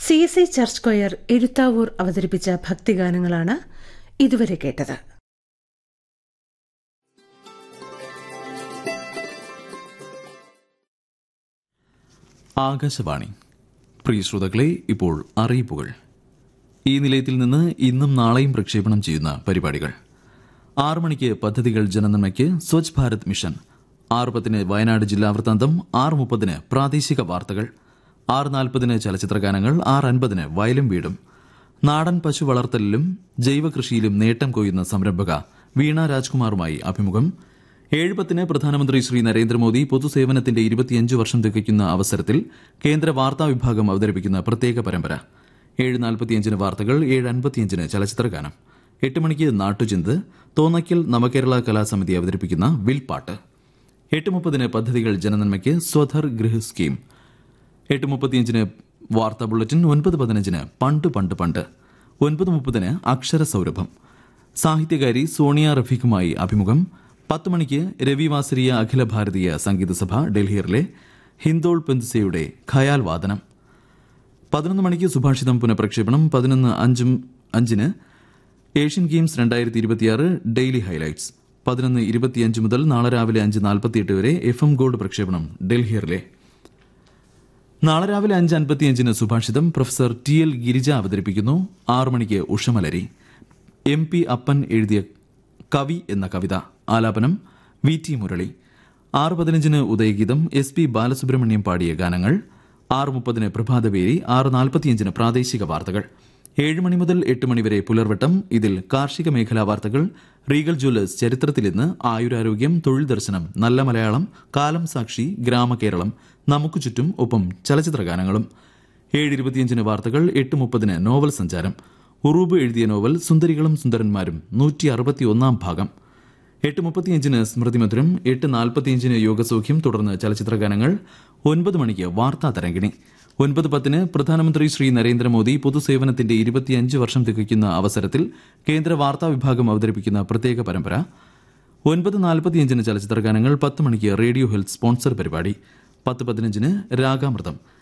C S I church choir Ezhuthavoor അവതരിപ്പിച്ച ഭക്തിഗാനങ്ങളാണ് ഇതുവരെ കേട്ടത് ആകാശവാണി പ്രിയ ശ്രോതാക്കളെ ഇപ്പോൾ അറിയിപ്പുകൾ ഈ നിലയത്തിൽ നിന്ന് ഇന്നും നാളെയും പ്രക്ഷേപണം ചെയ്യുന്ന പരിപാടികൾ ആറു മണിക്ക് പദ്ധതികൾ ജനനന്മയ്ക്ക് സ്വച്ഛ് ഭാരത് മിഷൻ ആറ് പത്തിന് വയനാട് ജില്ലാ വൃത്താന്തം ആറ് മുപ്പതിന് പ്രാദേശിക വാർത്തകൾ ആറ് നാൽപ്പതിന് ചലച്ചിത്രഗാനങ്ങൾ ആറ് അൻപതിന് വയലും വീടും നാടൻ പശു വളർത്തലിലും ജൈവ കൃഷിയിലും നേട്ടം കൊയ്യുന്ന സംരംഭക വീണ രാജ്കുമാറുമായി അഭിമുഖം ഏഴ് പത്തിന് പ്രധാനമന്ത്രി ശ്രീ നരേന്ദ്രമോദി പൊതുസേവനത്തിന്റെ ഇരുപത്തിയഞ്ച് വർഷം തികയ്ക്കുന്ന അവസരത്തിൽ കേന്ദ്ര വാർത്താ വിഭാഗം അവതരിപ്പിക്കുന്ന പ്രത്യേക പരമ്പര ഏഴ് നാൽപ്പത്തിയഞ്ചിന് വാർത്തകൾ ഏഴ് അൻപത്തിയഞ്ചിന് ചലച്ചിത്രഗാനം എട്ട് മണിക്ക് നാട്ടുചിന്ത് തോന്നയ്ക്കൽ നവകേരള കലാസമിതി അവതരിപ്പിക്കുന്ന വിൽപ്പാട്ട് എട്ട് മുപ്പതിന് പദ്ധതികൾ ജനനന്മയ്ക്ക് സ്വധർ ഗൃഹ സ്കീം എട്ട് മുപ്പത്തിയഞ്ചിന് വാർത്താ ബുള്ളറ്റിൻ ഒൻപത് പതിനഞ്ചിന് പണ്ട് പണ്ട് പണ്ട് ഒൻപത് മുപ്പതിന് അക്ഷര സൗരഭം സാഹിത്യകാരി സോണിയ റഫീഖുമായി അഭിമുഖം പത്ത് മണിക്ക് രവി വാസരിയ അഖില ഭാരതീയ സംഗീത സഭ ഡൽഹിയിലെ ഹിന്ദോൾ പെന്തുസയുടെ ഖയാൽ വാദനം പതിനൊന്ന് മണിക്ക് സുഭാഷിതം പുനഃപ്രക്ഷേപണം പതിനൊന്ന് അഞ്ചും അഞ്ചിന് ഏഷ്യൻ ഗെയിംസ് രണ്ടായിരത്തി ഇരുപത്തിയാറ് ഡെയിലി ഹൈലൈറ്റ്സ് പതിനൊന്ന് ഇരുപത്തിയഞ്ച് മുതൽ നാളെ രാവിലെ അഞ്ച് നാൽപ്പത്തിയെട്ട് വരെ എഫ് എം ഗോൾഡ് പ്രക്ഷേപണം ഡൽഹിയിലെ നാളെ രാവിലെ അഞ്ച് അൻപത്തിയഞ്ചിന് സുഭാഷിതം പ്രൊഫസർ ടി എൽ ഗിരിജ അവതരിപ്പിക്കുന്നു ആറു മണിക്ക് ഉഷമലരി എം പി അപ്പൻ എഴുതിയ കവി എന്ന കവിത ആലാപനം വി ടി മുരളി ആറ് പതിനഞ്ചിന് ഉദയഗീതം എസ് പി ബാലസുബ്രഹ്മണ്യം പാടിയ ഗാനങ്ങൾ ആറ് മുപ്പതിന് പ്രഭാതവേരി ആറ് നാൽപ്പത്തിയഞ്ചിന് പ്രാദേശിക വാർത്തകൾ ഏഴ് മണി മുതൽ എട്ട് മണിവരെ പുലർവട്ടം ഇതിൽ കാർഷിക മേഖലാ വാർത്തകൾ റീഗൽ ജ്വല്ലേഴ്സ് ചരിത്രത്തിൽ ഇന്ന് ആയുരാരോഗ്യം തൊഴിൽ ദർശനം നല്ല മലയാളം കാലം സാക്ഷി ഗ്രാമകേരളം നമുക്ക് ചുറ്റും ഒപ്പം ചലച്ചിത്ര ഗാനങ്ങളും ഏഴ് ഇരുപത്തിയഞ്ചിന് വാർത്തകൾ എട്ട് മുപ്പതിന് നോവൽ സഞ്ചാരം ഉറൂബ് എഴുതിയ നോവൽ സുന്ദരികളും സുന്ദരന്മാരും നൂറ്റി അറുപത്തിയൊന്നാം ഭാഗം എട്ട് മുപ്പത്തിയഞ്ചിന് സ്മൃതി മധുരം എട്ട് നാൽപ്പത്തിയഞ്ചിന് യോഗസൗഖ്യം തുടർന്ന് ചലച്ചിത്ര ഗാനങ്ങൾ ഒൻപത് മണിക്ക് വാർത്താ തരംഗിണി ഒൻപത് പത്തിന് പ്രധാനമന്ത്രി ശ്രീ നരേന്ദ്രമോദി പൊതുസേവനത്തിന്റെ ഇരുപത്തിയഞ്ച് വർഷം തികയ്ക്കുന്ന അവസരത്തിൽ കേന്ദ്ര വാർത്താ വിഭാഗം അവതരിപ്പിക്കുന്ന പ്രത്യേക പരമ്പര ഒൻപത് നാൽപ്പത്തിയഞ്ചിന് ചലച്ചിത്ര ഗാനങ്ങൾ പത്ത് മണിക്ക് റേഡിയോ ഹെൽത്ത് സ്പോൺസർ പരിപാടി പത്ത് പതിനഞ്ചിന് രാഗാമൃതം